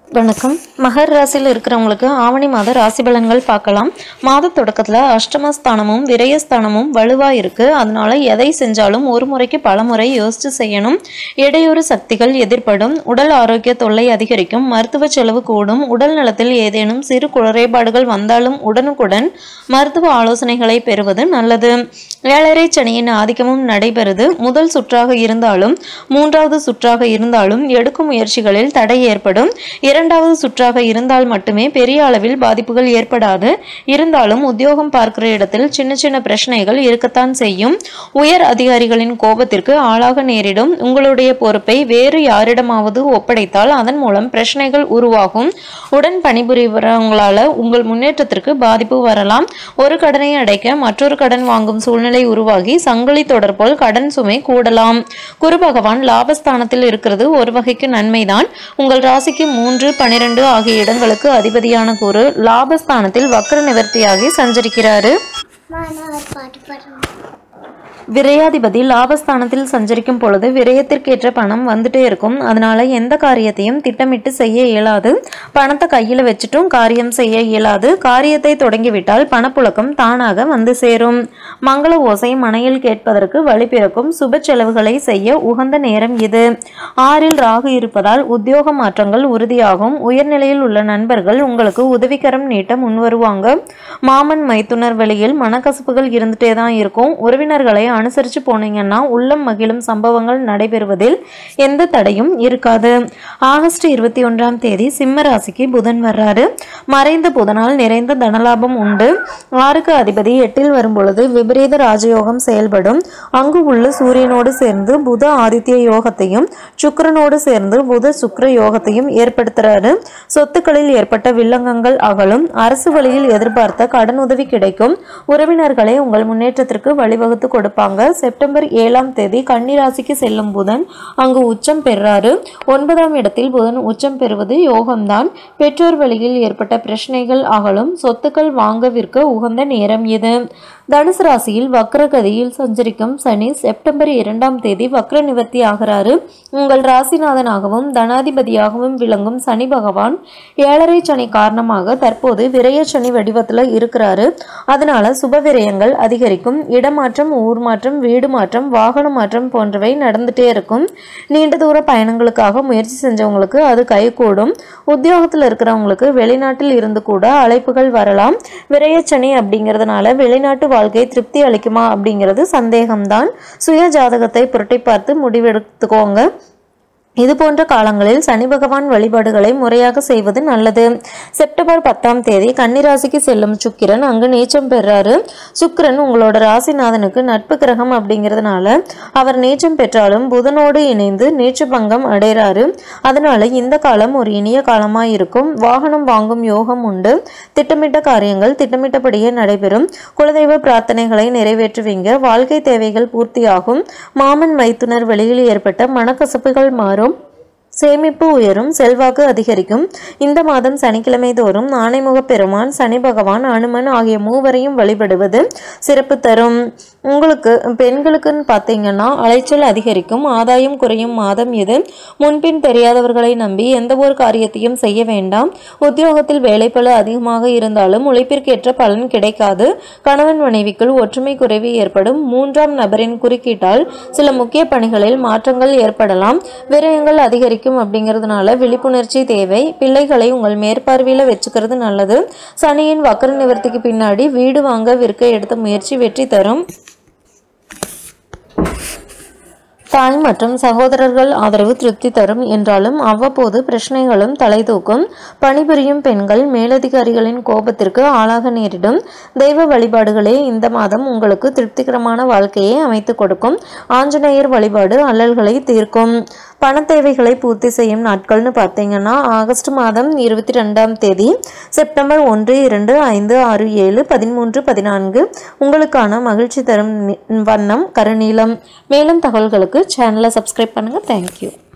வணக்கம் மகர் ராசியில் இருக்கிறவங்களுக்கு ஆவணி மாத ராசி பலன்கள் பார்க்கலாம் மாத தொடக்கத்தில் அஷ்டமஸ்தானமும் விரயஸ்தானமும் வலுவாக இருக்கு அதனால எதை செஞ்சாலும் ஒரு முறைக்கு பல முறை யோசிச்சு செய்யணும் இடையூறு சக்திகள் எதிர்ப்படும் உடல் ஆரோக்கிய தொல்லை அதிகரிக்கும் மருத்துவ செலவு கூடும் உடல் நலத்தில் ஏதேனும் சிறு குறைபாடுகள் வந்தாலும் உடனுக்குடன் மருத்துவ ஆலோசனைகளை பெறுவது நல்லது ஏழரை சனியின் ஆதிக்கமும் நடைபெறுது முதல் சுற்றாக இருந்தாலும் மூன்றாவது சுற்றாக இருந்தாலும் எடுக்கும் முயற்சிகளில் தடை ஏற்படும் இரண்டாவது சுற்றாக இருந்தால் மட்டுமே பெரிய அளவில் பாதிப்புகள் ஏற்படாது இருந்தாலும் உத்தியோகம் பார்க்கிற இடத்தில் சின்ன சின்ன பிரச்சனைகள் இருக்கத்தான் செய்யும் உயர் அதிகாரிகளின் கோபத்திற்கு ஆளாக நேரிடும் உங்களுடைய பொறுப்பை வேறு யாரிடமாவது ஒப்படைத்தால் அதன் மூலம் பிரச்சனைகள் உருவாகும் உடன் பணிபுரிபவங்களால உங்கள் முன்னேற்றத்திற்கு பாதிப்பு வரலாம் ஒரு கடனை அடைக்க மற்றொரு கடன் வாங்கும் சூழ்நிலை உருவாகி சங்கிலி தொடர் போல் கடன் சுமை கூடலாம் குரு பகவான் லாபஸ்தானத்தில் இருக்கிறது ஒரு வகைக்கு நன்மைதான் உங்கள் ராசிக்கு மூன்று பனிரெண்டு ஆகிய இடங்களுக்கு அதிபதியான குரு லாபஸ்தானத்தில் வக்ர நிவர்த்தியாகி சஞ்சரிக்கிறாரு நான் ஒரு பாட்டு பாடுறேன் விரையாதிபதி லாபஸ்தானத்தில் சஞ்சரிக்கும் பொழுது விரயத்திற்கேற்ற பணம் வந்துட்டே இருக்கும் அதனால எந்த காரியத்தையும் திட்டமிட்டு செய்ய இயலாது பணத்தை கையில் வச்சுட்டும் காரியம் செய்ய இயலாது காரியத்தை தொடங்கிவிட்டால் பணப்புழக்கம் தானாக வந்து சேரும் மங்கள ஓசை மனையில் கேட்பதற்கு வழி பிறக்கும் சுப செலவுகளை செய்ய உகந்த நேரம் இது ஆறில் ராகு இருப்பதால் உத்தியோக மாற்றங்கள் உறுதியாகும் உயர்நிலையில் உள்ள நண்பர்கள் உங்களுக்கு உதவிக்கரம் நீட்ட முன்வருவாங்க மாமன் மைத்துனர் வழியில் மனக்கசப்புகள் இருந்துட்டே தான் இருக்கும் உறவினர்களை அனுசரித்து போனீங்கன்னா உள்ளம் மகிழும் சம்பவங்கள் நடைபெறுவதில் எந்த தடையும் இருக்காது ஆகஸ்ட் இருபத்தி ஒன்றாம் தேதி சிம்ம ராசிக்கு புதன் வர்றாரு மறைந்த புதனால் நிறைந்த தனலாபம் உண்டு ஆறுக்கு அதிபதி எட்டில் வரும் பொழுது விபரீத ராஜயோகம் செயல்படும் அங்கு உள்ள சூரியனோடு சேர்ந்து புத ஆதித்ய யோகத்தையும் சுக்கிரனோடு சேர்ந்து புத சுக்கிர யோகத்தையும் ஏற்படுத்துறாரு சொத்துக்களில் ஏற்பட்ட வில்லங்கங்கள் அகலும் அரசு வழியில் எதிர்பார்த்த கடனுதவி கிடைக்கும் உறவினர்களே உங்கள் முன்னேற்றத்திற்கு வழிவகுத்து கொடுப்பாங்க செப்டம்பர் ஏழாம் தேதி கன்னிராசிக்கு செல்லும் புதன் அங்கு உச்சம் பெறாரு ஒன்பதாம் இடத்தில் புதன் உச்சம் பெறுவது யோகம்தான் பெற்றோர் வழியில் ஏற்பட்ட பிரச்சனைகள் அகலும் சொத்துக்கள் வாங்க விற்க உகந்த நேரம் இது தனுசு ராசியில் வக்ரகதியில் சஞ்சரிக்கும் சனி செப்டம்பர் இரண்டாம் தேதி வக்ர நிவர்த்தி ஆகிறாரு உங்கள் ராசிநாதனாகவும் தனாதிபதியாகவும் விளங்கும் சனி பகவான் ஏழரை சனி காரணமாக தற்போது விரய சனி வடிவத்தில் இருக்கிறாரு அதனால சுப விரயங்கள் அதிகரிக்கும் இடமாற்றம் ஊர் மாற்றம் வீடு மாற்றம் வாகன மாற்றம் போன்றவை நடந்துட்டே இருக்கும் நீண்ட தூர பயணங்களுக்காக முயற்சி செஞ்சவங்களுக்கு அது கைகூடும் உத்தியோகத்தில் இருக்கிறவங்களுக்கு வெளிநாட்டில் இருந்து கூட அழைப்புகள் வரலாம் விரயச்சனி அப்படிங்கிறதுனால வெளிநாட்டு வாழ்க்கை திருப்தி அளிக்குமா அப்படிங்கிறது சந்தேகம்தான் சுய ஜாதகத்தை புரட்டி பார்த்து முடிவெடுத்துக்கோங்க இது போன்ற காலங்களில் சனி பகவான் வழிபாடுகளை முறையாக செய்வது நல்லது செப்டம்பர் பத்தாம் தேதி கன்னிராசிக்கு செல்லும் சுக்கிரன் அங்கு நீச்சம் பெறாரு சுக்கிரன் உங்களோட ராசிநாதனுக்கு நட்பு கிரகம் அப்படிங்கிறதுனால அவர் நீச்சம் பெற்றாலும் புதனோடு இணைந்து நீச்ச பங்கம் அடைகிறாரு அதனால இந்த காலம் ஒரு இனிய காலமாக இருக்கும் வாகனம் வாங்கும் யோகம் உண்டு திட்டமிட்ட காரியங்கள் திட்டமிட்டபடியே நடைபெறும் குலதெய்வ பிரார்த்தனைகளை நிறைவேற்றுவீங்க வாழ்க்கை தேவைகள் பூர்த்தியாகும் மாமன் மைத்துனர் வெளியில் ஏற்பட்ட மனக்கசப்புகள் மாறும் சேமிப்பு உயரும் செல்வாக்கு அதிகரிக்கும் இந்த மாதம் சனிக்கிழமை தோறும் ஆனைமுக பெருமான் சனி பகவான் அனுமன் ஆகிய மூவரையும் வழிபடுவது சிறப்பு தரும் உங்களுக்கு பெண்களுக்குன்னு பார்த்தீங்கன்னா அலைச்சல் அதிகரிக்கும் ஆதாயம் குறையும் மாதம் இது முன்பின் தெரியாதவர்களை நம்பி எந்த ஒரு காரியத்தையும் செய்ய வேண்டாம் உத்தியோகத்தில் வேலைப்பளு அதிகமாக இருந்தாலும் உழைப்பிற்கேற்ற பலன் கிடைக்காது கணவன் மனைவிக்குள் ஒற்றுமை குறைவு ஏற்படும் மூன்றாம் நபரின் குறுக்கீட்டால் சில முக்கிய பணிகளில் மாற்றங்கள் ஏற்படலாம் விரயங்கள் அதிகரிக்கும் அப்படிங்கிறதுனால விழிப்புணர்ச்சி தேவை பிள்ளைகளை உங்கள் மேற்பார்வையில் வச்சுக்கிறது நல்லது சனியின் வக்கர நிவர்த்திக்கு பின்னாடி வீடு வாங்க விற்க எடுத்த முயற்சி வெற்றி தரும் தாய் மற்றும் சகோதரர்கள் ஆதரவு திருப்தி தரும் என்றாலும் அவ்வப்போது பிரச்சனைகளும் தலை தூக்கும் பணிபுரியும் பெண்கள் மேலதிகாரிகளின் கோபத்திற்கு ஆளாக நேரிடும் தெய்வ வழிபாடுகளே இந்த மாதம் உங்களுக்கு திருப்திகரமான வாழ்க்கையை அமைத்துக் கொடுக்கும் ஆஞ்சநேயர் வழிபாடு அல்லல்களை தீர்க்கும் பண தேவைகளை பூர்த்தி செய்யும் நாட்கள்னு பார்த்தீங்கன்னா ஆகஸ்ட் மாதம் இருபத்தி ரெண்டாம் தேதி செப்டம்பர் ஒன்று இரண்டு ஐந்து ஆறு ஏழு பதிமூன்று பதினான்கு உங்களுக்கான மகிழ்ச்சி தரும் நி- வண்ணம் கருநீலம் மேலும் தகவல்களுக்கு சேனலை சப்ஸ்கிரைப் பண்ணுங்கள் தேங்க்யூ